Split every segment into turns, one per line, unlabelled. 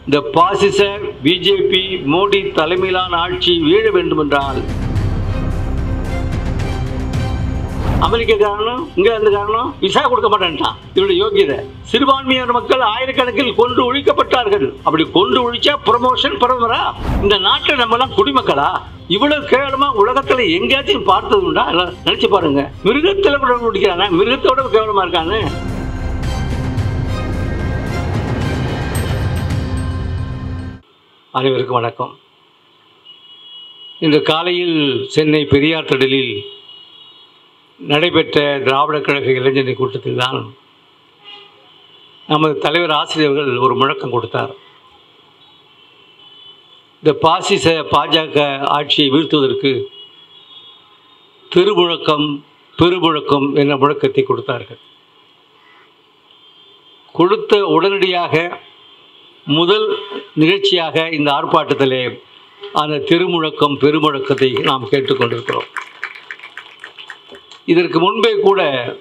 இந்த பாசிச பிஜேபி மோடி தலைமையிலான ஆட்சி வீழ வேண்டுமென்றால் அமெரிக்கக்காரனும் இங்கிலாந்து காரணம் விசா கொடுக்க மாட்டேன்ட்டான் இவருடைய யோகியதை சிறுபான்மையான மக்கள் ஆயிரக்கணக்கில் கொன்று ஒழிக்கப்பட்டார்கள் அப்படி கொன்று ஒழிச்சா ப்ரமோஷன் பிரதமரா இந்த நாட்டில் நம்ம எல்லாம் குடிமக்களா இவ்வளவு கேவலமா உலகத்துல எங்கேயாச்சும் பார்த்தது உண்டா எல்லாம் நினைச்சு பாருங்க மிருகத்துல கூட முடிக்கிறானே மிருகத்தோட கேவலமா இருக்கானே அனைவருக்கும் வணக்கம் இன்று காலையில் சென்னை பெரியார் திடலில் நடைபெற்ற திராவிட கழக இளைஞர் கூட்டத்தில் தான் நமது தலைவர் ஆசிரியர்கள் ஒரு முழக்கம் கொடுத்தார் இந்த பாசிச பாஜக ஆட்சியை வீழ்த்துவதற்கு திருமுழக்கம் பெருமுழக்கம் என்ற முழக்கத்தை கொடுத்தார்கள் கொடுத்த உடனடியாக முதல் நிகழ்ச்சியாக இந்த ஆர்ப்பாட்டத்திலே அந்த திருமுழக்கம் பெருமுழக்கத்தை நாம் கேட்டுக்கொண்டிருக்கிறோம் இதற்கு முன்பே கூட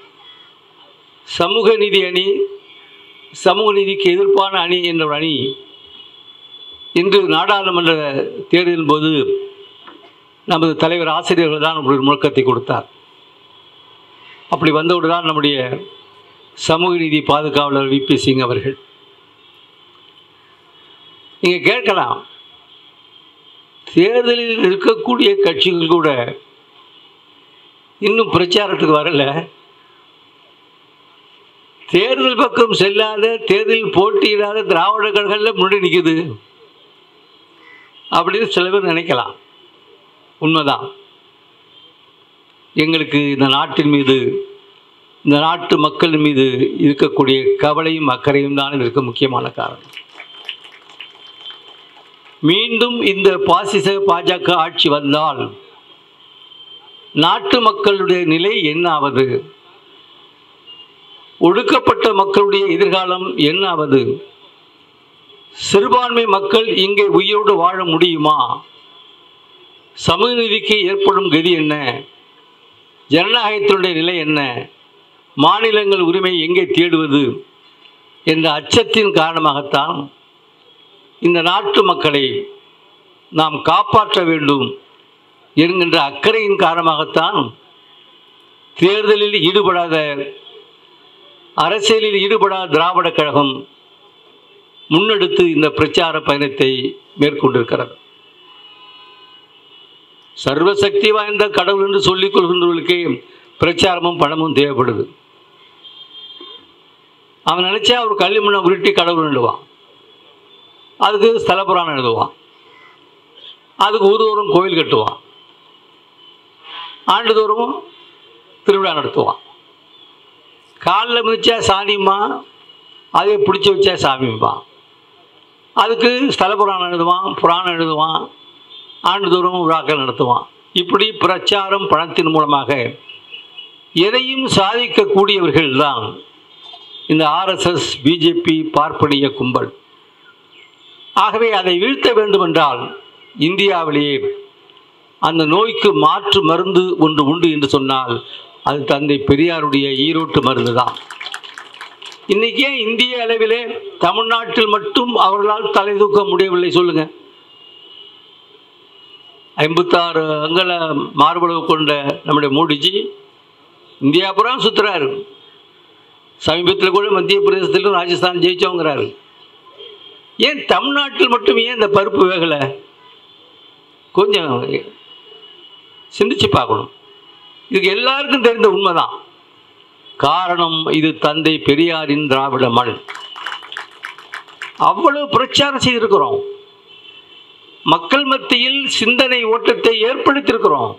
சமூக நீதி அணி சமூக நீதிக்கு எதிர்ப்பான அணி என்ற ஒரு அணி இன்று நாடாளுமன்ற தேர்தலின் போது நமது தலைவர் ஆசிரியர்கள் தான் ஒரு முழக்கத்தை கொடுத்தார் அப்படி வந்தவுடன் தான் நம்முடைய சமூக நீதி பாதுகாவலர் விபி சிங் அவர்கள் நீங்கள் கேட்கலாம் தேர்தலில் இருக்கக்கூடிய கட்சிகள் கூட இன்னும் பிரச்சாரத்துக்கு வரல தேர்தல் பக்கம் செல்லாத தேர்தலில் போட்டியிடாத திராவிட கழகங்களில் முன்னாடி நிற்குது அப்படின்னு சில பேர் நினைக்கலாம் உண்மைதான் எங்களுக்கு இந்த நாட்டின் மீது இந்த நாட்டு மக்கள் மீது இருக்கக்கூடிய கவலையும் அக்கறையும் தான் இதற்கு முக்கியமான காரணம் மீண்டும் இந்த பாசிச பாஜக ஆட்சி வந்தால் நாட்டு மக்களுடைய நிலை என்ன ஆவது ஒடுக்கப்பட்ட மக்களுடைய எதிர்காலம் என்ன ஆவது சிறுபான்மை மக்கள் இங்கே உயிரோடு வாழ முடியுமா சமூக நீதிக்கு ஏற்படும் கதி என்ன ஜனநாயகத்தினுடைய நிலை என்ன மாநிலங்கள் உரிமை எங்கே தேடுவது என்ற அச்சத்தின் காரணமாகத்தான் இந்த நாட்டு மக்களை நாம் காப்பாற்ற வேண்டும் என்கின்ற அக்கறையின் காரணமாகத்தான் தேர்தலில் ஈடுபடாத அரசியலில் ஈடுபடாத திராவிட கழகம் முன்னெடுத்து இந்த பிரச்சார பயணத்தை மேற்கொண்டிருக்கிறது சர்வசக்தி வாய்ந்த கடவுள் என்று சொல்லிக் கொள்கின்றவர்களுக்கு பிரச்சாரமும் பணமும் தேவைப்படுது அவன் நினைச்சா ஒரு கல்வி உருட்டி கடவுள் எழுதுவான் அதுக்கு ஸ்தல புராணம் எழுதுவான் அதுக்கு ஊர்தோறும் கோவில் கட்டுவான் ஆண்டுதோறும் திருவிழா நடத்துவான் காலில் மிதிச்சா சாணிம்மா அதை பிடிச்சி வச்சா சாமிம்பான் அதுக்கு ஸ்தல புராணம் எழுதுவான் புராணம் எழுதுவான் ஆண்டுதோறும் விழாக்கள் நடத்துவான் இப்படி பிரச்சாரம் பணத்தின் மூலமாக எதையும் சாதிக்கக்கூடியவர்கள் தான் இந்த ஆர்எஸ்எஸ் பிஜேபி பார்ப்பனிய கும்பல் ஆகவே அதை வீழ்த்த வேண்டுமென்றால் இந்தியாவிலேயே அந்த நோய்க்கு மாற்று மருந்து ஒன்று உண்டு என்று சொன்னால் அது தந்தை பெரியாருடைய ஈரோட்டு மருந்து தான் இன்றைக்கே இந்திய அளவிலே தமிழ்நாட்டில் மட்டும் அவர்களால் தலை தூக்க முடியவில்லை சொல்லுங்க ஐம்பத்தாறு அங்கல மார்பளவு கொண்ட நம்முடைய மோடிஜி இந்தியா புறம் சுற்றுறாரு சமீபத்தில் கூட மத்திய பிரதேசத்திலும் ராஜஸ்தான் ஜெயிச்சோங்கிறாரு ஏன் தமிழ்நாட்டில் மட்டும் ஏன் இந்த பருப்பு வேகலை கொஞ்சம் சிந்திச்சு பார்க்கணும் இதுக்கு எல்லாருக்கும் தெரிந்த உண்மைதான் காரணம் இது தந்தை பெரியாரின் திராவிட மண் அவ்வளவு பிரச்சாரம் செய்திருக்கிறோம் மக்கள் மத்தியில் சிந்தனை ஓட்டத்தை ஏற்படுத்தியிருக்கிறோம்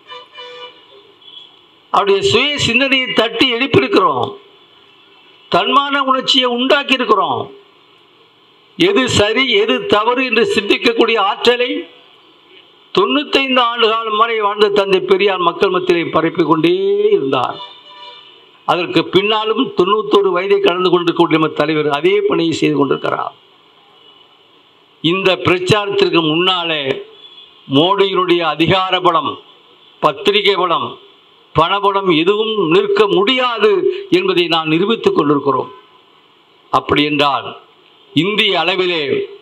அவருடைய சுய சிந்தனையை தட்டி எழுப்பியிருக்கிறோம் தன்மான உணர்ச்சியை உண்டாக்கி இருக்கிறோம் எது சரி எது தவறு என்று சிந்திக்கக்கூடிய ஆற்றலை தொண்ணூத்தைந்து ஆண்டு காலம் வரை வாழ்ந்த தந்தை பெரியார் மக்கள் மத்தியிலே பரப்பிக் கொண்டே இருந்தார் அதற்கு பின்னாலும் தொண்ணூத்தோரு வயதை கடந்து கொண்டிருக்கக்கூடிய நம்ம தலைவர் அதே பணியை செய்து கொண்டிருக்கிறார் இந்த பிரச்சாரத்திற்கு முன்னாலே மோடியினுடைய அதிகார பலம் பத்திரிகை பலம் பணபலம் எதுவும் நிற்க முடியாது என்பதை நாம் நிரூபித்துக் கொண்டிருக்கிறோம் அப்படி என்றால் இந்திய அளவிலே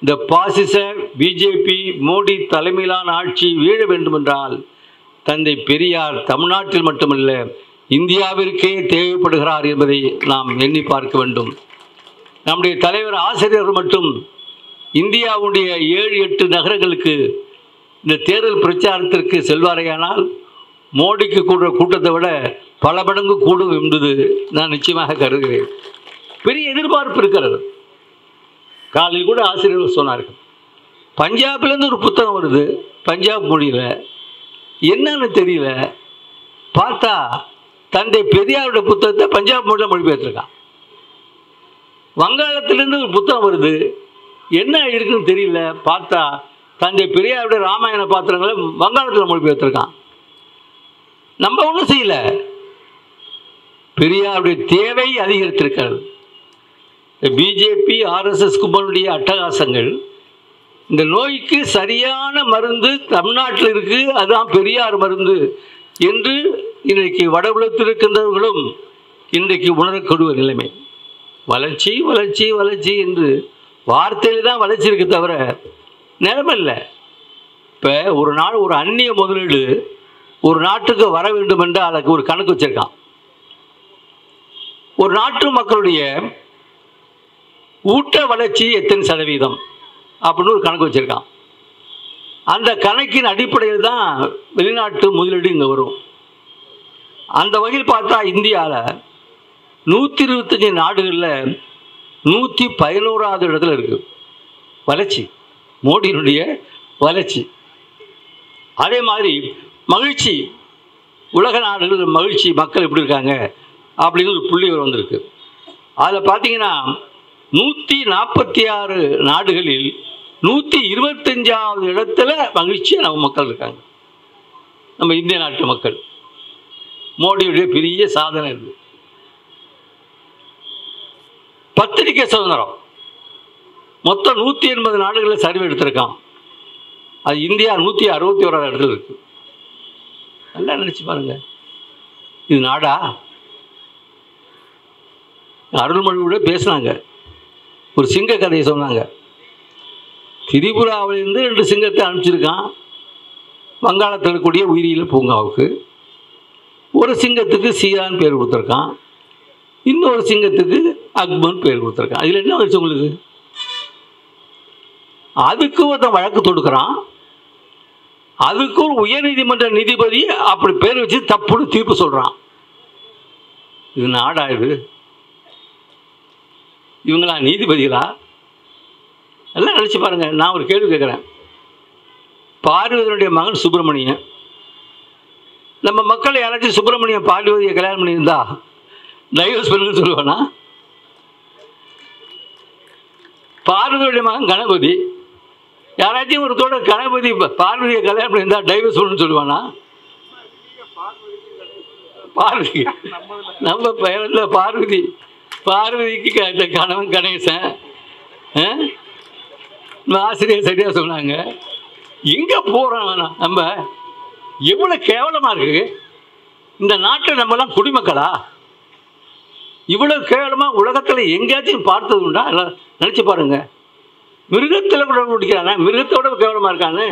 இந்த பாசிச பிஜேபி மோடி தலைமையிலான ஆட்சி வீழ வேண்டுமென்றால் தந்தை பெரியார் தமிழ்நாட்டில் மட்டுமல்ல இந்தியாவிற்கே தேவைப்படுகிறார் என்பதை நாம் எண்ணி பார்க்க வேண்டும் நம்முடைய தலைவர் ஆசிரியர்கள் மட்டும் இந்தியாவுடைய ஏழு எட்டு நகரங்களுக்கு இந்த தேர்தல் பிரச்சாரத்திற்கு செல்வாரையானால் மோடிக்கு கூடுற கூட்டத்தை விட பல மடங்கு கூடும் என்பது நான் நிச்சயமாக கருதுகிறேன் பெரிய எதிர்பார்ப்பு இருக்கிறது காலையில் கூட ஆசிரியர்கள் சொன்னார்கள் பஞ்சாப்லேருந்து ஒரு புத்தகம் வருது பஞ்சாப் மொழியில் என்னன்னு தெரியல பார்த்தா தந்தை பெரியாருடைய புத்தகத்தை பஞ்சாப் மொழியில் மொழிபெயர்த்திருக்கான் வங்காளத்திலேருந்து ஒரு புத்தகம் வருது என்ன இருக்குன்னு தெரியல பார்த்தா தந்தை பெரியாருடைய ராமாயண பாத்திரங்களை வங்காளத்தில் மொழிபெயர்த்திருக்கான் நம்ம ஒன்றும் செய்யல பெரியாருடைய தேவை அதிகரித்திருக்கிறது பிஜேபி ஆர்எஸ்எஸ் கும்பலுடைய அட்டகாசங்கள் இந்த நோய்க்கு சரியான மருந்து தமிழ்நாட்டில் இருக்கு அதுதான் பெரியார் மருந்து என்று இன்றைக்கு வடபுலத்தில் இருக்கின்றவர்களும் இன்றைக்கு உணரக்கூடிய நிலைமை வளர்ச்சி வளர்ச்சி வளர்ச்சி என்று வார்த்தையில் தான் வளர்ச்சி இருக்கு தவிர நிலைமை இல்லை இப்போ ஒரு நாள் ஒரு அந்நிய முதலீடு ஒரு நாட்டுக்கு வர வேண்டும் என்று அதுக்கு ஒரு கணக்கு வச்சிருக்கான் ஒரு நாட்டு மக்களுடைய ஊட்ட வளர்ச்சி எத்தனை சதவீதம் அப்படின்னு ஒரு கணக்கு வச்சிருக்கான் அந்த கணக்கின் அடிப்படையில் தான் வெளிநாட்டு முதலீடு இங்கே வரும் அந்த வகையில் பார்த்தா இந்தியாவில் நூற்றி இருபத்தஞ்சி நாடுகளில் நூற்றி பதினோராவது இடத்துல இருக்குது வளர்ச்சி மோடியினுடைய வளர்ச்சி அதே மாதிரி மகிழ்ச்சி உலக நாடுகளில் மகிழ்ச்சி மக்கள் எப்படி இருக்காங்க அப்படின்னு ஒரு புள்ளி வந்திருக்கு அதில் பார்த்தீங்கன்னா நூற்றி நாற்பத்தி ஆறு நாடுகளில் நூற்றி இருபத்தஞ்சாவது இடத்துல மகிழ்ச்சியாக நம்ம மக்கள் இருக்காங்க நம்ம இந்திய நாட்டு மக்கள் மோடியுடைய பெரிய சாதனை இது பத்திரிகை சுதந்திரம் மொத்தம் நூற்றி எண்பது நாடுகளில் சர்வே எடுத்திருக்கான் அது இந்தியா நூற்றி அறுபத்தி ஓராவது இடத்துல இருக்கு நல்லா நினச்சி பாருங்க இது நாடா அருள்மொழி கூட பேசுனாங்க ஒரு சிங்க கதையை சொன்னாங்க திரிபுராவிலிருந்து ரெண்டு சிங்கத்தை அனுப்பிச்சிருக்கான் வங்காளத்தில் இருக்கக்கூடிய உயிரியல் பூங்காவுக்கு ஒரு சிங்கத்துக்கு சீரான் பேர் கொடுத்துருக்கான் இன்னொரு சிங்கத்துக்கு அக்பன் பேர் கொடுத்துருக்கான் அதில் என்ன வச்சு உங்களுக்கு அதுக்கு ஒருத்தன் வழக்கு தொடுக்கிறான் அதுக்கு ஒரு உயர்நீதிமன்ற நீதிபதி அப்படி பேர் வச்சு தப்புன்னு தீர்ப்பு சொல்கிறான் இது நாடா இது இவங்களா நீதிபதிகளா எல்லாம் நினச்சி பாருங்க நான் ஒரு கேள்வி கேட்குறேன் பார்வதியினுடைய மகன் சுப்பிரமணியன் நம்ம மக்கள் யாராச்சும் சுப்பிரமணியன் பார்வதியை கல்யாணம் பண்ணியிருந்தா டைவர்ஸ் பண்ணுன்னு சொல்லுவானா பார்வதியுடைய மகன் கணபதி யாராச்சும் ஒரு தோட கணபதி பார்வதியை கல்யாணம் பண்ணியிருந்தா டைவர்ஸ் பண்ணுன்னு சொல்லுவானா பார்வதி நம்ம பெயரில் பார்வதி பார்வதிக்கு க- கணவன் கணேசன் ஆ? நம்ம ஆசிரியர் சரியாக சொன்னாங்க எங்கே போகிறோம் வேணாம் நம்ம எவ்வளோ கேவலமாக இருக்கு இந்த நாட்டில் நம்மலாம் குடிமக்களா இவ்வளோ கேவலமாக உலகத்தில் எங்கேயாச்சும் பார்த்தது உண்டா எல்லாம் நினச்சி பாருங்க மிருகத்தில் கூட முடிக்கிறானே மிருகத்தோட கேவலமாக இருக்கானே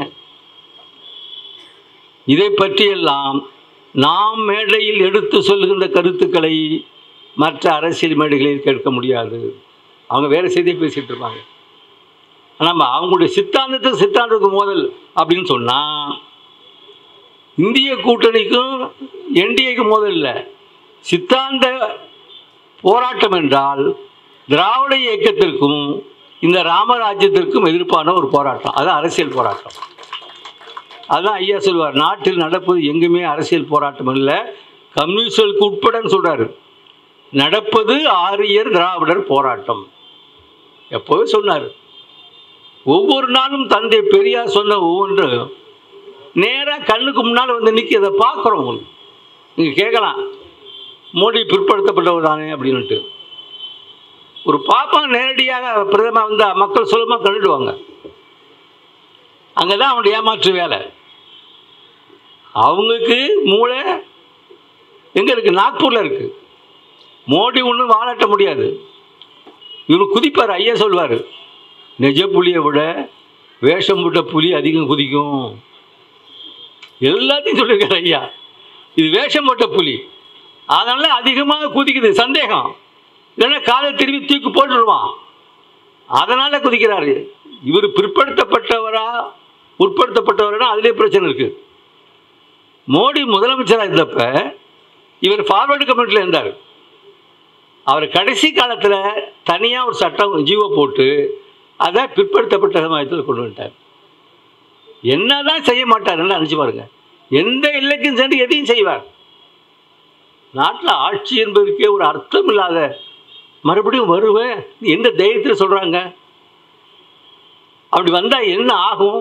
இதை பற்றியெல்லாம் நாம் மேடையில் எடுத்து சொல்லுகின்ற கருத்துக்களை மற்ற அரசியல் மேடைகளில் கேட்க முடியாது அவங்க வேறு செய்தியை பேசிகிட்டு இருப்பாங்க நம்ம அவங்களுடைய சித்தாந்தத்துக்கு சித்தாந்தத்துக்கு மோதல் அப்படின்னு சொன்னால் இந்திய கூட்டணிக்கும் என்டிஏக்கு மோதல் இல்லை சித்தாந்த போராட்டம் என்றால் திராவிட இயக்கத்திற்கும் இந்த ராமராஜ்யத்திற்கும் எதிர்ப்பான ஒரு போராட்டம் அது அரசியல் போராட்டம் அதான் ஐயா சொல்வார் நாட்டில் நடப்பது எங்குமே அரசியல் போராட்டம் இல்லை கம்யூனிஸ்டுகளுக்கு உட்படன்னு சொல்றாரு நடப்பது ஆரியர் திராவிடர் போராட்டம் எப்போவே சொன்னார் ஒவ்வொரு நாளும் தந்தை பெரியார் சொன்ன ஒவ்வொன்று நேராக கண்ணுக்கு முன்னால் வந்து நிற்கி அதை பார்க்குறோம் நீங்கள் கேட்கலாம் மோடி பிற்படுத்தப்பட்டவர் தானே அப்படின்ட்டு ஒரு பாப்பா நேரடியாக பிரதமர் வந்தால் மக்கள் சுலபமாக கண்டுடுவாங்க அங்கே தான் அவனுடைய ஏமாற்று வேலை அவங்களுக்கு மூளை எங்கே இருக்குது நாக்பூரில் இருக்குது மோடி ஒன்றும் வாழாட்ட முடியாது இவர் குதிப்பார் ஐயா சொல்வார் நிஜ புலியை விட வேஷம் போட்ட புலி அதிகம் குதிக்கும் எல்லாத்தையும் சொல்லியிருக்காரு ஐயா இது வேஷம் போட்ட புலி அதனால அதிகமாக குதிக்குது சந்தேகம் இல்லைன்னா காலை திரும்பி தூக்கி போட்டுருவான் அதனால குதிக்கிறாரு இவர் பிற்படுத்தப்பட்டவரா உட்படுத்தப்பட்டவரா அதிலே பிரச்சனை இருக்கு மோடி முதலமைச்சராக இருந்தப்ப இவர் ஃபார்வர்டு கமிட்டியில் இருந்தார் அவர் கடைசி காலத்தில் தனியாக ஒரு சட்டம் ஜீவோ போட்டு அதை பிற்படுத்தப்பட்ட சமுதாயத்தில் கொண்டு வந்துட்டார் என்னதான் செய்ய மாட்டாருன்னு நினச்சி பாருங்க எந்த எல்லைக்கும் சென்று எதையும் செய்வார் நாட்டில் ஆட்சி என்பதற்கே ஒரு அர்த்தம் இல்லாத மறுபடியும் வருவேன் எந்த தைரியத்தில் சொல்கிறாங்க அப்படி வந்தால் என்ன ஆகும்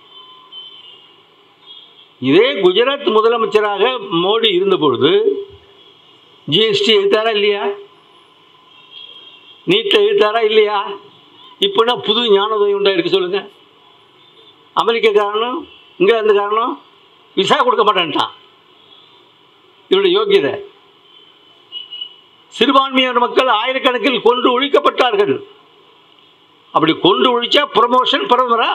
இதே குஜராத் முதலமைச்சராக மோடி இருந்த பொழுது ஜிஎஸ்டி எழுத்தாரா இல்லையா நீட்டை எழுத்தாரா இல்லையா இப்போனா புது ஞானோதயம் உண்டா இருக்கு சொல்லுங்க அமெரிக்க காரணம் இங்கிலாந்து காரணம் விசா கொடுக்க மாட்டேன்ட்டான் இவருடைய யோக்கியதை சிறுபான்மையினர் மக்கள் ஆயிரக்கணக்கில் கொன்று ஒழிக்கப்பட்டார்கள் அப்படி கொண்டு ஒழிச்சா ப்ரமோஷன் பிரதமரா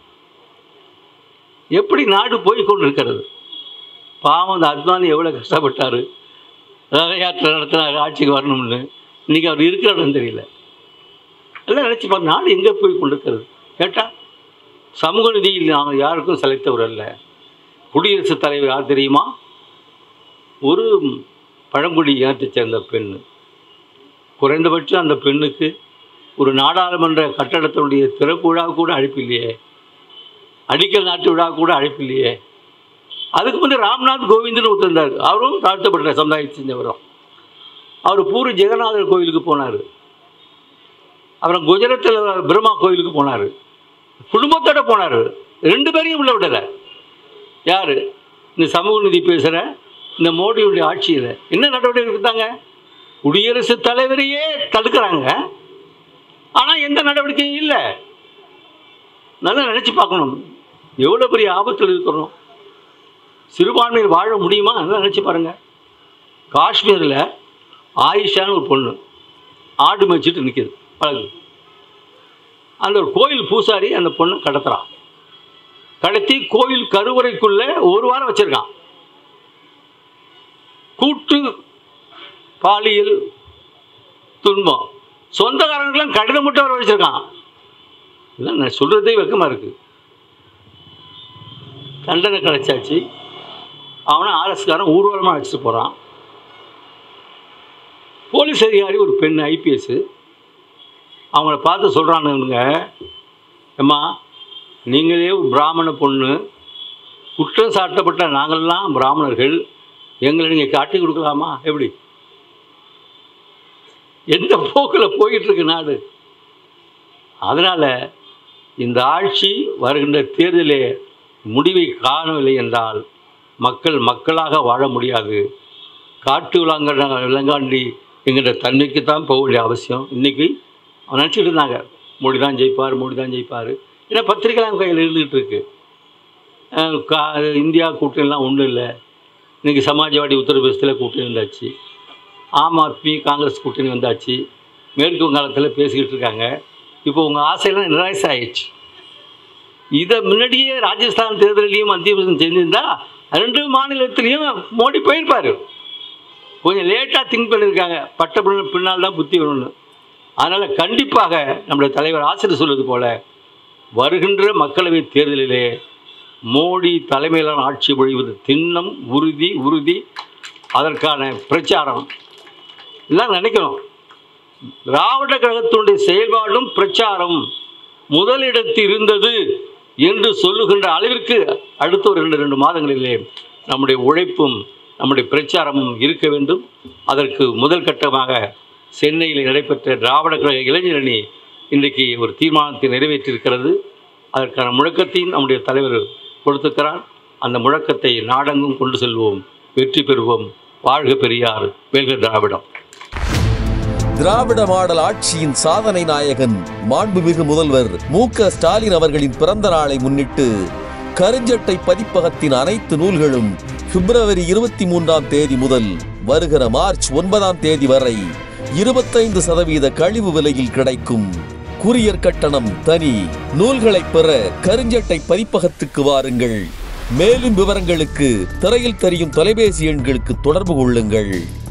எப்படி நாடு போய் கொண்டிருக்கிறது பாவம் அந்த அத்வானி எவ்வளோ கஷ்டப்பட்டார் ரத யாத்திரை நடத்தினார் ஆட்சிக்கு வரணும்னு இன்றைக்கி அவர் இருக்கிறாருன்னு தெரியல எல்லாம் நினச்சி பாரு நாடு எங்கே போய் கொண்டிருக்கிறது கேட்டால் சமூக நிதியில் நாங்கள் யாருக்கும் செலைத்தவர் அல்ல குடியரசுத் தலைவர் யார் தெரியுமா ஒரு பழங்குடி இனத்தைச் சேர்ந்த பெண் குறைந்தபட்சம் அந்த பெண்ணுக்கு ஒரு நாடாளுமன்ற கட்டடத்தினுடைய திறப்பு விழா கூட அழைப்பில்லையே அடிக்கல் நாட்டு விழா கூட அழைப்பில்லையே அதுக்கு வந்து ராம்நாத் கோவிந்தன் ஒருத்தர் அவரும் தாழ்த்தப்பட்ட சமுதாயத்தை செஞ்சவரும் அவர் பூரி ஜெகநாதர் கோயிலுக்கு போனார் அப்புறம் குஜராத்தில் பிரம்மா கோயிலுக்கு போனார் குடும்பத்தோட போனார் ரெண்டு பேரையும் உள்ள விடலை யார் இந்த சமூக நீதி பேசுகிற இந்த மோடியுடைய ஆட்சியில் என்ன நடவடிக்கை எடுத்தாங்க குடியரசுத் தலைவரையே தடுக்கிறாங்க ஆனால் எந்த நடவடிக்கையும் இல்லை நல்லா நினச்சி பார்க்கணும் எவ்வளோ பெரிய ஆபத்தில் இருக்கிறோம் சிறுபான்மையில் வாழ முடியுமா நல்லா நினச்சி பாருங்கள் காஷ்மீரில் ஆயிஷான்னு ஒரு பொண்ணு ஆடு மேய்ச்சிட்டு நிற்கிது பழகு அந்த ஒரு கோயில் பூசாரி அந்த பொண்ணை கடத்துறான் கடத்தி கோயில் கருவறைக்குள்ள ஒரு வாரம் வச்சிருக்கான் கூட்டு பாலியல் துன்பம் சொந்தக்காரங்களும் கடிதம் மட்டும் வர வச்சிருக்கான் இதெல்லாம் நான் சொல்றதே வெக்கமா இருக்கு தண்டனை கிடைச்சாச்சு அவனை ஆர்எஸ்காரன் ஊர்வலமாக அழைச்சிட்டு போகிறான் போலீஸ் அதிகாரி ஒரு பெண் ஐபிஎஸ் அவங்கள பார்த்து சொல்கிறானுங்க அம்மா நீங்களே ஒரு பிராமண பொண்ணு குற்றம் சாட்டப்பட்ட நாங்கள்லாம் பிராமணர்கள் எங்களை நீங்கள் காட்டி கொடுக்கலாமா எப்படி எந்த போக்கில் போயிட்டு இருக்கு நாடு அதனால் இந்த ஆட்சி வருகின்ற தேர்தலே முடிவை காணவில்லை என்றால் மக்கள் மக்களாக வாழ முடியாது காட்டு விலங்க விலங்காண்டி என்கிற தன்மைக்கு தான் போக வேண்டிய அவசியம் இன்றைக்கி அவன் நினச்சிட்டு இருந்தாங்க மோடி தான் ஜெயிப்பார் மோடி தான் ஜெயிப்பார் ஏன்னா பத்திரிகைலாம் கையில் இருந்துகிட்டு இருக்கு அஹ் கா இந்தியா கூட்டணிலாம் ஒன்றும் இல்லை இன்றைக்கி சமாஜ்வாடி உத்தரப்பிரதேசத்தில் கூட்டணி வந்தாச்சு ஆம் ஆத்மி காங்கிரஸ் கூட்டணி வந்தாச்சு மேற்கு வங்காளத்தில் பேசிக்கிட்டு இருக்காங்க இப்போ உங்கள் ஆசையெல்லாம் நிராசை ஆயிடுச்சு இதை முன்னாடியே ராஜஸ்தான் தேர்தலையும் மத்திய பிரதேசம் செஞ்சிருந்தா ரெண்டு மாநிலத்திலையும் மோடி போயிருப்பார் கொஞ்சம் லேட்டாக திங்க் பண்ணியிருக்காங்க பட்ட பின்ன- பின்னால் தான் புத்தி வரணும்னு அதனால் கண்டிப்பாக நம்முடைய தலைவர் ஆசிரியர் சொல்வது போல வருகின்ற மக்களவை தேர்தலிலே மோடி தலைமையிலான ஆட்சி பொழிவது திண்ணம் உறுதி உறுதி அதற்கான பிரச்சாரம் எல்லாம் நினைக்கணும் திராவிட கழகத்தினுடைய செயல்பாடும் பிரச்சாரம் முதலிடத்தில் இருந்தது என்று சொல்லுகின்ற அளவிற்கு அடுத்த ஒரு ரெண்டு ரெண்டு மாதங்களிலே நம்முடைய உழைப்பும் நம்முடைய பிரச்சாரமும் இருக்க வேண்டும் அதற்கு முதல் கட்டமாக சென்னையில் நடைபெற்ற திராவிட கழக இளைஞரணி இன்றைக்கு ஒரு தீர்மானத்தை நிறைவேற்றியிருக்கிறது அதற்கான முழக்கத்தையும் நம்முடைய தலைவர் கொடுத்திருக்கிறார் அந்த முழக்கத்தை நாடெங்கும் கொண்டு செல்வோம் வெற்றி பெறுவோம் வாழ்க பெரியார் வெல்க திராவிடம்
திராவிட மாடல் ஆட்சியின் சாதனை நாயகன் மாண்புமிகு முதல்வர் மு க ஸ்டாலின் அவர்களின் பிறந்த நாளை முன்னிட்டு கருஞ்சட்டை பதிப்பகத்தின் அனைத்து நூல்களும் பிப்ரவரி இருபத்தி மூன்றாம் தேதி முதல் வருகிற மார்ச் ஒன்பதாம் தேதி வரை இருபத்தைந்து சதவீத கழிவு விலையில் கிடைக்கும் கூரியர் கட்டணம் தனி நூல்களை பெற கருஞ்சட்டை பதிப்பகத்துக்கு வாருங்கள் மேலும் விவரங்களுக்கு திரையில் தெரியும் தொலைபேசி எண்களுக்கு தொடர்பு கொள்ளுங்கள்